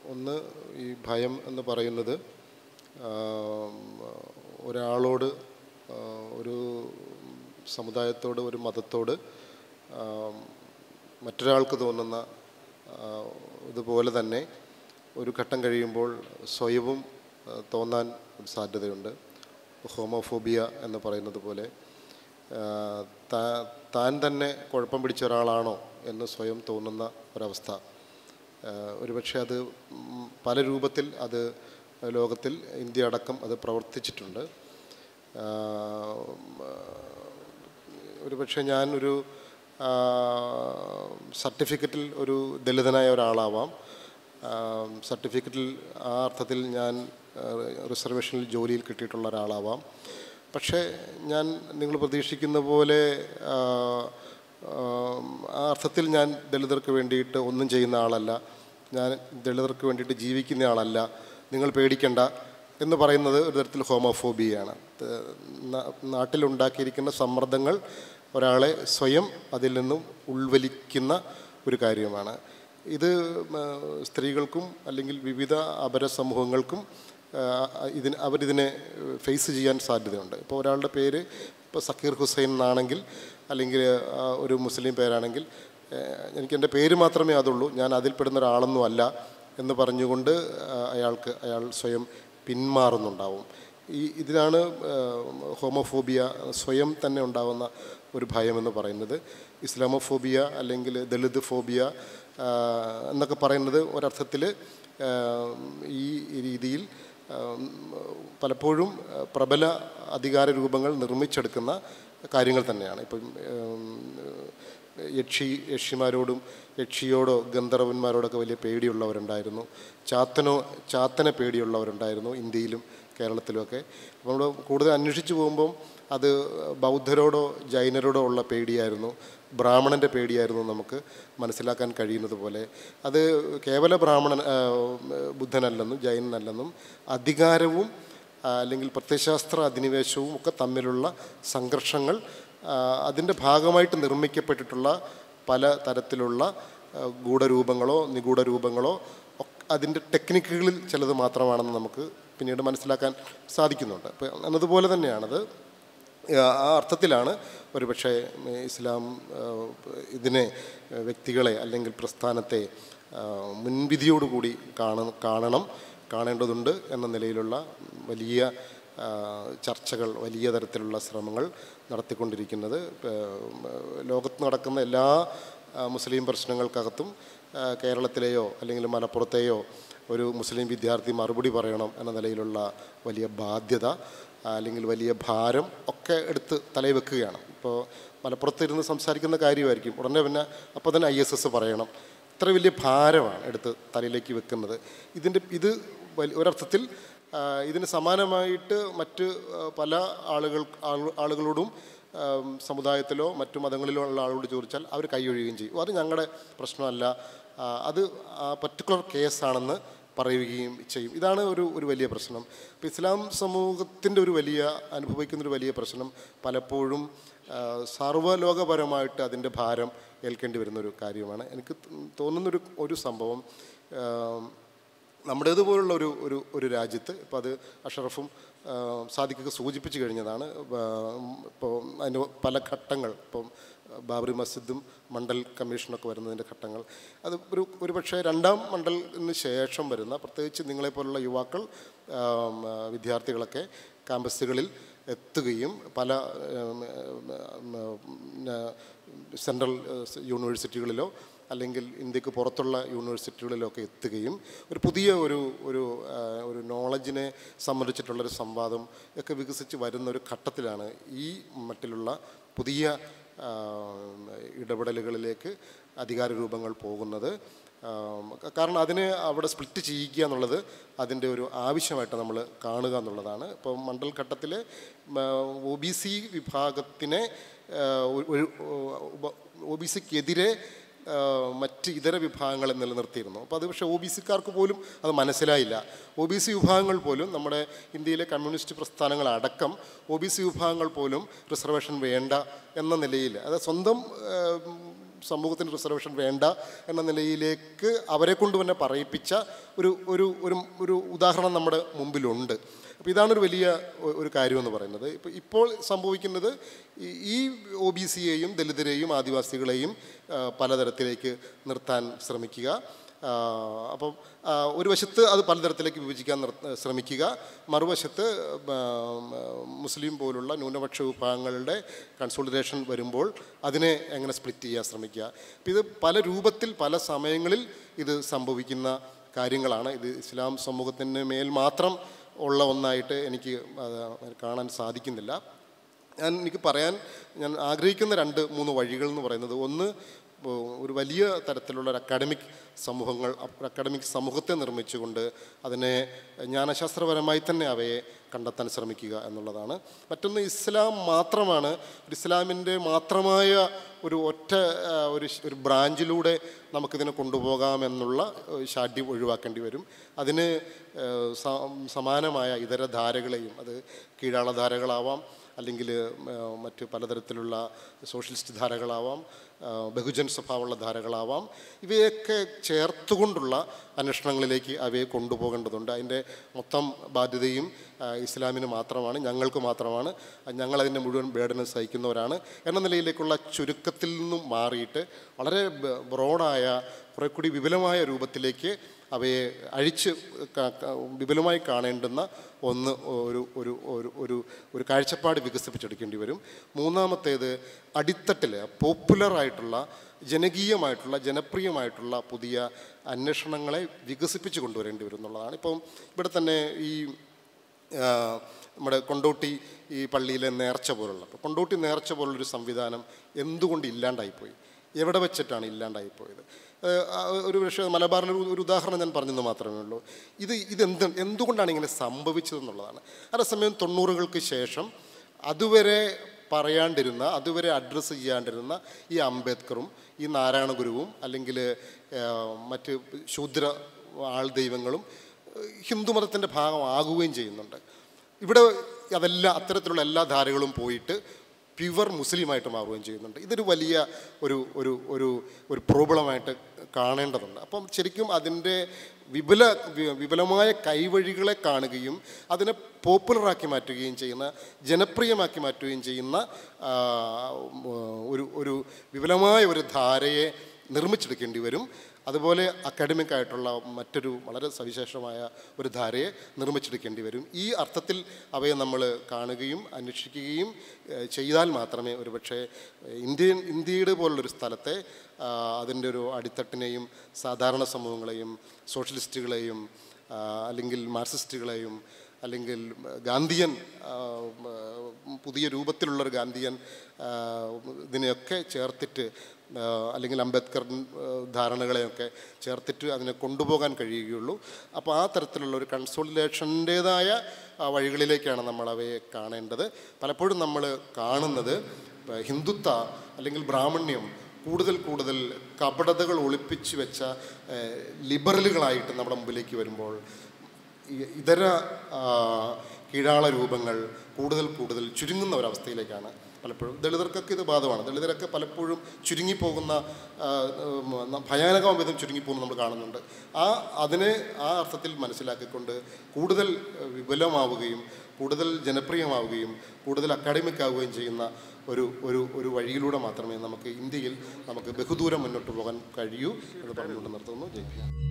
ഒന്ന് ഈ ഭയം എന്ന് പറയുന്നത് ആ, ഒരാളോട് ആ, ഒരു സമുദായത്തോട് ഒരു മതത്തോട് ആ, മറ്റൊരാൾക്ക് തോന്നുന്ന ആ, ഇതുപോലെ തന്നെ ഒരു ഘട്ടം കഴിയുമ്പോൾ സ്വയവും ആ, തോന്നാൻ ഒരു സാധ്യതയുണ്ട് ഹോമോഫോബിയ എന്ന് പറയുന്നത് പോലെ ആ, താ- താൻ തന്നെ കുഴപ്പം പിടിച്ച ഒരാളാണോ എന്ന് സ്വയം തോന്നുന്ന ഒരവസ്ഥ ആ, ഒരുപക്ഷെ അത് ഉം, പല രൂപത്തിൽ അത് ലോകത്തിൽ ഇന്ത്യ അടക്കം അത് പ്രവർത്തിച്ചിട്ടുണ്ട് ആ, ഒരുപക്ഷെ ഞാൻ ഒരു ആ, സർട്ടിഫിക്കറ്റിൽ ഒരു ദളിതനായ ഒരാളാവാം ആ, സർട്ടിഫിക്കറ്റിൽ ആ അർത്ഥത്തിൽ ഞാൻ ആ, റിസർവേഷനിൽ ജോലിയിൽ കിട്ടിയിട്ടുള്ള ഒരാളാവാം പക്ഷേ ഞാൻ നിങ്ങൾ പ്രതീക്ഷിക്കുന്ന പോലെ ആ, ആ, ആ അർത്ഥത്തിൽ ഞാൻ ദളിതർക്ക് വേണ്ടിയിട്ട് ഒന്നും ചെയ്യുന്ന ആളല്ല ഞാൻ ദളിതർക്ക് വേണ്ടിയിട്ട് ജീവിക്കുന്ന ആളല്ല നിങ്ങൾ പേടിക്കണ്ട എന്ന് പറയുന്നത് ഒരു തരത്തിൽ ഹോമോഫോബിയയാണ് ത- നാ- നാട്ടിലുണ്ടാക്കിയിരിക്കുന്ന സമ്മർദ്ദങ്ങൾ ഒരാളെ സ്വയം അതിൽ നിന്നും ഉൾവലിക്കുന്ന ഒരു കാര്യമാണ് ഇത് ആ, സ്ത്രീകൾക്കും അല്ലെങ്കിൽ വിവിധ അപര സമൂഹങ്ങൾക്കും ആ, ഇതിന് അവരിതിനെ ഫേസ് ചെയ്യാൻ സാധ്യതയുണ്ട് ഇപ്പോൾ ഒരാളുടെ പേര് ഇപ്പോൾ സക്കീർ ഹുസൈൻ എന്നാണെങ്കിൽ അല്ലെങ്കിൽ ആ, ഒരു മുസ്ലിം പേരാണെങ്കിൽ ഏഹ്, എനിക്ക് എൻ്റെ പേര് മാത്രമേ അതുള്ളൂ ഞാൻ അതിൽപ്പെടുന്ന ഒരാളൊന്നും അല്ല എന്ന് പറഞ്ഞുകൊണ്ട് ആ, അയാൾക്ക് അയാൾ സ്വയം പിന്മാറുന്നുണ്ടാവും ഈ ഇതിനാണ് ഏഹ്, ഹോമോഫോബിയ സ്വയം തന്നെ ഉണ്ടാകുന്ന ഒരു ഭയമെന്ന് പറയുന്നത് ഇസ്ലാമോഫോബിയ അല്ലെങ്കിൽ ദളിത് ഫോബിയ ആ, എന്നൊക്കെ പറയുന്നത് ഒരർത്ഥത്തിൽ ഈ രീതിയിൽ ആ, പലപ്പോഴും ആ, പ്രബല അധികാര രൂപങ്ങൾ നിർമ്മിച്ചെടുക്കുന്ന കാര്യങ്ങൾ തന്നെയാണ് ഇപ്പം ഉം, യക്ഷി യക്ഷിമാരോടും യക്ഷിയോടോ ഗന്ധർവന്മാരോടൊക്കെ വലിയ പേടിയുള്ളവരുണ്ടായിരുന്നു ചാത്തനോ ചാത്തനെ പേടിയുള്ളവരുണ്ടായിരുന്നു ഇന്ത്യയിലും കേരളത്തിലുമൊക്കെ അപ്പോൾ നമ്മൾ കൂടുതൽ അന്വേഷിച്ച് പോകുമ്പം അത് ബൗദ്ധരോടോ ജൈനരോടോ ഉള്ള പേടിയായിരുന്നു ബ്രാഹ്മണൻ്റെ പേടിയായിരുന്നു നമുക്ക് മനസ്സിലാക്കാൻ കഴിയുന്നത് പോലെ അത് കേവല ബ്രാഹ്മണൻ ആ, ബുദ്ധനല്ലെന്നും ജൈനനല്ലെന്നും അധികാരവും ആ, അല്ലെങ്കിൽ പ്രത്യയശാസ്ത്ര അധിനിവേശവും ഒക്കെ തമ്മിലുള്ള സംഘർഷങ്ങൾ അതിൻ്റെ ഭാഗമായിട്ട് നിർമ്മിക്കപ്പെട്ടിട്ടുള്ള പല തരത്തിലുള്ള ആ, ഗൂഢരൂപങ്ങളോ നിഗൂഢ രൂപങ്ങളോ ഒക്കെ അതിൻ്റെ ടെക്നിക്കുകളിൽ ചിലത് മാത്രമാണെന്ന് നമുക്ക് പിന്നീട് മനസ്സിലാക്കാൻ സാധിക്കുന്നുണ്ട് അപ്പോൾ എന്നതുപോലെ തന്നെയാണത് ആ അർത്ഥത്തിലാണ് ഒരുപക്ഷെ ഇസ്ലാം ആ, ഇതിനെ വ്യക്തികളെ അല്ലെങ്കിൽ പ്രസ്ഥാനത്തെ ആ, മുൻവിധിയോടുകൂടി കാണ കാണണം കാണേണ്ടതുണ്ട് എന്ന നിലയിലുള്ള വലിയ ആ, ചർച്ചകൾ വലിയ തരത്തിലുള്ള ശ്രമങ്ങൾ നടത്തിക്കൊണ്ടിരിക്കുന്നത് ആ, ലോകത്ത് നടക്കുന്ന എല്ലാ ആ, മുസ്ലിം പ്രശ്നങ്ങൾക്കകത്തും ആ, കേരളത്തിലെയോ അല്ലെങ്കിൽ മലപ്പുറത്തെയോ ഒരു മുസ്ലിം വിദ്യാർത്ഥി മറുപടി പറയണം എന്ന നിലയിലുള്ള വലിയ ബാധ്യത ആ, അല്ലെങ്കിൽ വലിയ ഭാരം ഒക്കെ എടുത്ത് തലയിൽ വെക്കുകയാണ് ഇപ്പോൾ മലപ്പുറത്തിരുന്ന് സംസാരിക്കുന്ന കാര്യമായിരിക്കും ഉടനെ പിന്നെ അപ്പോൾ തന്നെ ഐ എസ് എസ് പറയണം ഇത്ര വലിയ ഭാരമാണ് എടുത്ത് തലയിലേക്ക് വെക്കുന്നത് ഇതിൻ്റെ ഇത് വലി- ഒരർത്ഥത്തിൽ ആ, ഇതിന് സമാനമായിട്ട് മറ്റ് ആ, പല ആളുകൾ ആളു- ആളുകളോടും ആം, സമുദായത്തിലോ മറ്റു മതങ്ങളിലോ ഉള്ള ആളോട് ചോദിച്ചാൽ അവർ കൈയൊഴിയുകയും ചെയ്യും അത് ഞങ്ങളുടെ പ്രശ്നമല്ല ആ, അത് ആ പർട്ടിക്കുലർ കേസാണെന്ന് പറയുകയും ചെയ്യും ഇതാണ് ഒരു ഒരു വലിയ പ്രശ്നം ഇപ്പോൾ ഇസ്ലാം സമൂഹത്തിൻ്റെ ഒരു വലിയ അനുഭവിക്കുന്നൊരു വലിയ പ്രശ്നം പലപ്പോഴും ആ, സർവ്വലോകപരമായിട്ട് അതിൻ്റെ ഭാരം ഏൽക്കേണ്ടി വരുന്നൊരു കാര്യമാണ് എനിക്ക് തോന്നുന്നൊരു ഒരു സംഭവം ആ, നമ്മുടേതുപോലുള്ള ഒരു ഒരു ഒരു രാജ്യത്ത് ഇപ്പോൾ അത് അഷറഫും ആ, സാദിഖൊക്കെ സൂചിപ്പിച്ചു കഴിഞ്ഞതാണ് ആ, ഇപ്പോൾ അതിന് പല ഘട്ടങ്ങൾ ഇപ്പം ബാബറി മസ്ജിദും മണ്ഡൽ കമ്മീഷനൊക്കെ വരുന്നതിൻ്റെ ഘട്ടങ്ങൾ അത് ഒരു ഒരു പക്ഷേ രണ്ടാം മണ്ഡലിന് ശേഷം വരുന്ന പ്രത്യേകിച്ച് നിങ്ങളെപ്പോലുള്ള യുവാക്കൾ ആ, ആ, വിദ്യാർത്ഥികളൊക്കെ ക്യാമ്പസുകളിൽ എത്തുകയും പല ഉം, ഉം, ഉം, സെൻട്രൽ ഏഹ്, യൂണിവേഴ്സിറ്റികളിലോ അല്ലെങ്കിൽ ഇന്ത്യക്ക് പുറത്തുള്ള യൂണിവേഴ്സിറ്റികളിലൊക്കെ എത്തുകയും ഒരു പുതിയ ഒരു ഒരു ആ, ഒരു നോളജിനെ സംബന്ധിച്ചിട്ടുള്ളൊരു സംവാദം ഒക്കെ വികസിച്ച് വരുന്ന ഒരു ഘട്ടത്തിലാണ് ഈ മട്ടിലുള്ള പുതിയ ആ, ഇടപെടലുകളിലേക്ക് അധികാര രൂപങ്ങൾ പോകുന്നത് ആ, കാരണം അതിനെ അവിടെ സ്പ്ലിറ്റ് ചെയ്യിക്കുക എന്നുള്ളത് അതിൻ്റെ ഒരു ആവശ്യമായിട്ട് നമ്മൾ കാണുക എന്നുള്ളതാണ് ഇപ്പോൾ മണ്ഡൽ ഘട്ടത്തിൽ ഒ ബി സി വിഭാഗത്തിനെ ഒ ബി സിക്കെതിരെ മറ്റ് ഇതര വിഭാഗങ്ങളെ നിലനിർത്തിയിരുന്നു അപ്പോൾ അത് പക്ഷേ ഒ ബി സിക്കാർക്ക് പോലും അത് മനസ്സിലായില്ല ഒ ബി സി വിഭാഗങ്ങൾ പോലും നമ്മുടെ ഇന്ത്യയിലെ കമ്മ്യൂണിസ്റ്റ് പ്രസ്ഥാനങ്ങളടക്കം ഒ ബി സി വിഭാഗങ്ങൾ പോലും റിസർവേഷൻ വേണ്ട എന്ന നിലയിൽ അത് സ്വന്തം ഏഹ്, സമൂഹത്തിന് റിസർവേഷൻ വേണ്ട എന്ന നിലയിലേക്ക് അവരെ കൊണ്ട് തന്നെ പറയിപ്പിച്ച ഒരു ഒരു ഒരു ഒരു ഉദാഹരണം നമ്മുടെ മുമ്പിലുണ്ട് അപ്പോൾ ഇതാണൊരു വലിയ ഒ- ഒരു കാര്യമെന്ന് പറയുന്നത് ഇപ്പോൾ ഇപ്പോൾ സംഭവിക്കുന്നത് ഈ- ഈ ഒ ബി സിയെയും ദലിതരെയും ആദിവാസികളെയും ആ, പലതരത്തിലേക്ക് നിർത്താൻ ശ്രമിക്കുക ആ, അപ്പം ആ, ഒരു വശത്ത് അത് പലതരത്തിലേക്ക് വിഭജിക്കാൻ നിർ ശ്രമിക്കുക മറുവശത്ത് ആ, മുസ്ലിം പോലുള്ള ന്യൂനപക്ഷ വിഭാഗങ്ങളുടെ കൺസോളിഡേഷൻ വരുമ്പോൾ അതിനെ എങ്ങനെ സ്പ്ലിറ്റ് ചെയ്യാൻ ശ്രമിക്കുക അപ്പം ഇത് പല രൂപത്തിൽ പല സമയങ്ങളിൽ ഇത് സംഭവിക്കുന്ന കാര്യങ്ങളാണ് ഇത് ഇസ്ലാം സമൂഹത്തിന് മേൽ മാത്രം ഉള്ള ഒന്നായിട്ട് എനിക്ക് അത് കാണാൻ സാധിക്കുന്നില്ല ഞാൻ എനിക്ക് പറയാൻ ഞാൻ ആഗ്രഹിക്കുന്ന രണ്ട് മൂന്ന് വഴികൾ എന്ന് പറയുന്നത് ഒന്ന് ഓ, ഒരു വലിയ തരത്തിലുള്ള ഒരു അക്കാഡമിക് സമൂഹങ്ങൾ ഒരു അക്കാഡമിക് സമൂഹത്തെ നിർമ്മിച്ചുകൊണ്ട് അതിനെ ജ്ഞാനശാസ്ത്രപരമായി തന്നെ അവയെ കണ്ടെത്താൻ ശ്രമിക്കുക എന്നുള്ളതാണ് മറ്റൊന്ന് ഇസ്ലാം മാത്രമാണ് ഒരു ഇസ്ലാമിൻ്റെ മാത്രമായ ഒരു ഒറ്റ ആ, ഒരു ശ്- ഒരു ബ്രാഞ്ചിലൂടെ നമുക്കിതിനെ കൊണ്ടുപോകാമെന്നുള്ള ഏഹ്, ശാഠ്യം ഒഴിവാക്കേണ്ടി വരും അതിന് ഏഹ്, സ- സമാനമായ ഇതര ധാരകളെയും അത് കീഴാള ധാരകളാവാം അല്ലെങ്കിൽ മറ്റ് പലതരത്തിലുള്ള സോഷ്യലിസ്റ്റ് ധാരകളാവാം ആ, ബഹുജൻ സ്വഭാവമുള്ള ധാരകളാവാം ഇവയൊക്കെ ചേർത്തുകൊണ്ടുള്ള അന്വേഷണങ്ങളിലേക്ക് അവയെ കൊണ്ടുപോകേണ്ടതുണ്ട് അതിൻ്റെ മൊത്തം ബാധ്യതയും ആ, ഇസ്ലാമിന് മാത്രമാണ് ഞങ്ങൾക്ക് മാത്രമാണ് ഞങ്ങളതിൻ്റെ മുഴുവൻ ബേഡന് സഹിക്കുന്നവരാണ് എന്ന നിലയിലേക്കുള്ള ചുരുക്കത്തിൽ നിന്നും മാറിയിട്ട് വളരെ ബ- ബ്രോഡായ കുറെ കൂടി വിപുലമായ രൂപത്തിലേക്ക് അവയെ അഴിച്ച് ക- ക- വിപുലമായി കാണേണ്ടുന്ന ഒന്ന് ഒരു ഒരു ഒരു ഒരു ഒരു കാഴ്ചപ്പാട് വികസിപ്പിച്ചെടുക്കേണ്ടി വരും മൂന്നാമത്തേത് അടിത്തട്ടിൽ പോപ്പുലറായിട്ടുള്ള ജനകീയമായിട്ടുള്ള ജനപ്രിയമായിട്ടുള്ള പുതിയ അന്വേഷണങ്ങളെ വികസിപ്പിച്ച് കൊണ്ടുവരേണ്ടി വരും എന്നുള്ളതാണ് ഇപ്പം ഇവിടെ തന്നെ ഈ ആ, നമ്മുടെ കൊണ്ടോട്ടി ഈ പള്ളിയിലെ നേർച്ച പോലുള്ള അപ്പോൾ കൊണ്ടോട്ടി നേർച്ച പോലുള്ളൊരു സംവിധാനം എന്തുകൊണ്ട് ഇല്ലാണ്ടായിപ്പോയി എവിടെ വെച്ചിട്ടാണ് ഇല്ലാണ്ടായിപ്പോയത് ഏഹ് ആ ഒരു പക്ഷേ മലബാറിൽ ഒരു ഒരു ഉദാഹരണം ഞാൻ പറഞ്ഞെന്ന് മാത്രമേ ഉള്ളൂ ഇത് ഇതെന്ത് എന്തുകൊണ്ടാണ് ഇങ്ങനെ സംഭവിച്ചതെന്നുള്ളതാണ് അതേസമയം തൊണ്ണൂറുകൾക്ക് ശേഷം അതുവരെ പറയാണ്ടിരുന്ന അതുവരെ അഡ്രസ്സ് ചെയ്യാണ്ടിരുന്ന ഈ അംബേദ്കറും ഈ നാരായണ ഗുരുവും അല്ലെങ്കിൽ ഏഹ്, മറ്റ് ശൂദ്ര ആൾ ദൈവങ്ങളും ഹിന്ദുമതത്തിൻ്റെ ഭാഗമാകുകയും ചെയ്യുന്നുണ്ട് ഇവിടെ അതെല്ലാം അത്തരത്തിലുള്ള എല്ലാ ധാരകളും പോയിട്ട് പ്യുവർ മുസ്ലിമായിട്ട് മാറുകയും ചെയ്യുന്നുണ്ട് ഇതൊരു വലിയ ഒരു ഒരു ഒരു ഒരു പ്രോബ്ലമായിട്ട് കാണേണ്ടതുണ്ട് അപ്പം ശരിക്കും അതിൻ്റെ വിപുല വി- വിപുലമായ കൈവഴികളെ കാണുകയും അതിനെ പോപ്പുലറാക്കി മാറ്റുകയും ചെയ്യുന്ന ജനപ്രിയമാക്കി മാറ്റുകയും ചെയ്യുന്ന ആ, ഒരു ഒരു വിപുലമായ ഒരു ധാരയെ നിർമ്മിച്ചെടുക്കേണ്ടി വരും അതുപോലെ അക്കാഡമിക് ആയിട്ടുള്ള മറ്റൊരു വളരെ സവിശേഷമായ ഒരു ധാരയെ നിർമ്മിച്ചെടുക്കേണ്ടി വരും ഈ അർത്ഥത്തിൽ അവയെ നമ്മൾ കാണുകയും അന്വേഷിക്കുകയും ഏഹ്, ചെയ്താൽ മാത്രമേ ഒരുപക്ഷെ ഏഹ്, ഇന്ത്യൻ ഇന്ത്യയുടെ പോലുള്ളൊരു സ്ഥലത്തെ ആ, അതിൻ്റെ ഒരു അടിത്തട്ടിനെയും സാധാരണ സമൂഹങ്ങളെയും സോഷ്യലിസ്റ്റുകളെയും ആ, അല്ലെങ്കിൽ മാർക്സിസ്റ്റുകളെയും അല്ലെങ്കിൽ ഗാന്ധിയൻ ആ, ഉം, പുതിയ രൂപത്തിലുള്ളൊരു ഗാന്ധിയൻ ആ, ഇതിനെയൊക്കെ ചേർത്തിട്ട് ആ, അല്ലെങ്കിൽ അംബേദ്കർ ആ, ധാരണകളെയൊക്കെ ചേർത്തിട്ട് അതിനെ കൊണ്ടുപോകാൻ കഴിയുകയുള്ളൂ അപ്പോൾ ആ തരത്തിലുള്ള ഒരു കൺസോളിഡേഷൻ്റേതായ വഴികളിലേക്കാണ് നമ്മൾ അവയെ കാണേണ്ടത് പലപ്പോഴും നമ്മൾ കാണുന്നത് ആ, ഹിന്ദുത്വ അല്ലെങ്കിൽ ബ്രാഹ്മണ്യം കൂടുതൽ കൂടുതൽ കപടതകൾ ഒളിപ്പിച്ചു വെച്ച ആ, ലിബറലുകളായിട്ട് നമ്മുടെ മുമ്പിലേക്ക് വരുമ്പോൾ ഈ- ഇതര ആ, കീഴാള രൂപങ്ങൾ കൂടുതൽ കൂടുതൽ ചുരുങ്ങുന്ന ഒരവസ്ഥയിലേക്കാണ് പലപ്പോഴും ദളിതർക്കൊക്കെ ഇത് ബാധകമാണ് ദളിതരൊക്കെ പലപ്പോഴും ചുരുങ്ങിപ്പോകുന്ന ആ, ഉം, ഭയാനകമായ വിധം ചുരുങ്ങിപ്പോകുന്ന നമ്മൾ കാണുന്നുണ്ട് ആ അതിനെ ആ അർത്ഥത്തിൽ മനസ്സിലാക്കിക്കൊണ്ട് കൂടുതൽ ഏഹ്, വിപുലമാവുകയും കൂടുതൽ ജനപ്രിയമാവുകയും കൂടുതൽ അക്കാഡമിക് ആവുകയും ചെയ്യുന്ന ഒരു ഒരു ഒരു വഴിയിലൂടെ മാത്രമേ നമുക്ക് ഇന്ത്യയിൽ നമുക്ക് ബഹുദൂരം മുന്നോട്ട് പോകാൻ കഴിയൂ എന്ന് പറഞ്ഞുകൊണ്ട് നിർത്തുന്നു ജയിക്കുക